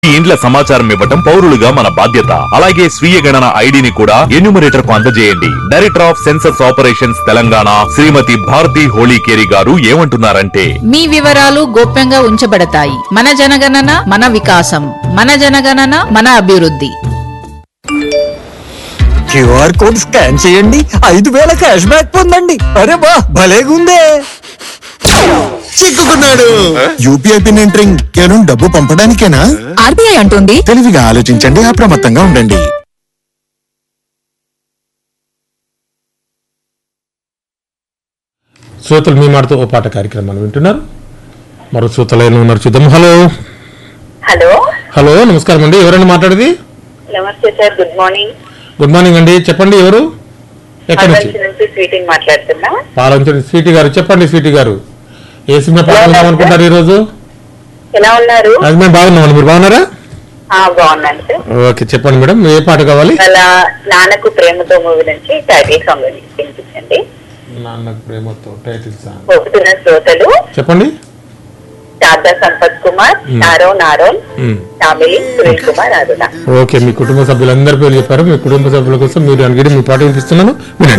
ఈ ఇండ్ల సమాచారం ఇవ్వటం పౌరులుగా మన బాధ్యత అలాగే స్వీయ గణన ఐడిని కూడా ఎన్యూమరేటర్ కు అందజేయండి director of census operations Telangana Srimathi Bharati Holikeri గారు ఏమంటున్నారంటే మీ వివరాలు గోప్యంగా ఉంచబడతాయి మన జనగణన మన వికాసం మన జనగణన మన అభివృద్ధి క్యూఆర్ కోడ్ స్కాన్ చేయండి ఐదు వేల క్యాష్ బ్యాక్ పొందండి అరే వా భలేగుందే చిక్కుకున్నాడు యూపీఐ పిన్ ఎంటరింగ్ కేవలం డబ్బు పంపడానికేనా ఆర్బీఐ అంటోంది తెలివిగా ఆలోచించండి అప్రమత్తంగా ఉండండి శ్రోతలు మీ మాటతో ఓ పాట కార్యక్రమాన్ని వింటున్నారు మరో శ్రోతలైన ఉన్నారు చూద్దాం హలో హలో హలో నమస్కారం అండి ఎవరండి మాట్లాడేది నమస్తే sir good morning good morning అండి చెప్పండి ఎవరు ఎక్కడి నుంచి అడ్వాన్స్ నుంచి స్వీటింగ్ మాట్లాడుతున్నా పాలంచండి స్వీటీ గారు చెప్పండి స్వీటీ గారు ఏ సినిమా పాట విందాం అనుకుంటారు ఈ రోజు ఎలా ఉన్నారు అది మేము బాగున్నామండి మీరు బాగున్నారా ఆ, బాగున్నాను సార్ ఓకే చెప్పండి మేడం ఏ పాట కావాలి వాళ్ళ నాన్నకు ప్రేమతో మూవీ నుంచి టైటిల్ సాంగ్ వినిపించండి నాన్న ప్రేమతో టైటిల్ సాంగ్ పోతున్న శ్రోతలు చెప్పండి టాటా సంపత్ కుమార్ నారో నారోన్ మ్మ్. ఫ్యామిలీ సురేష్ కుమార్ అరుణ ఓకే మీ కుటుంబ సభ్యులందరి పేరు చెప్పారు మీ కుటుంబ సభ్యుల కోసం మీరు అడిగి మీ పాట వినిపిస్తున్నాను వినండి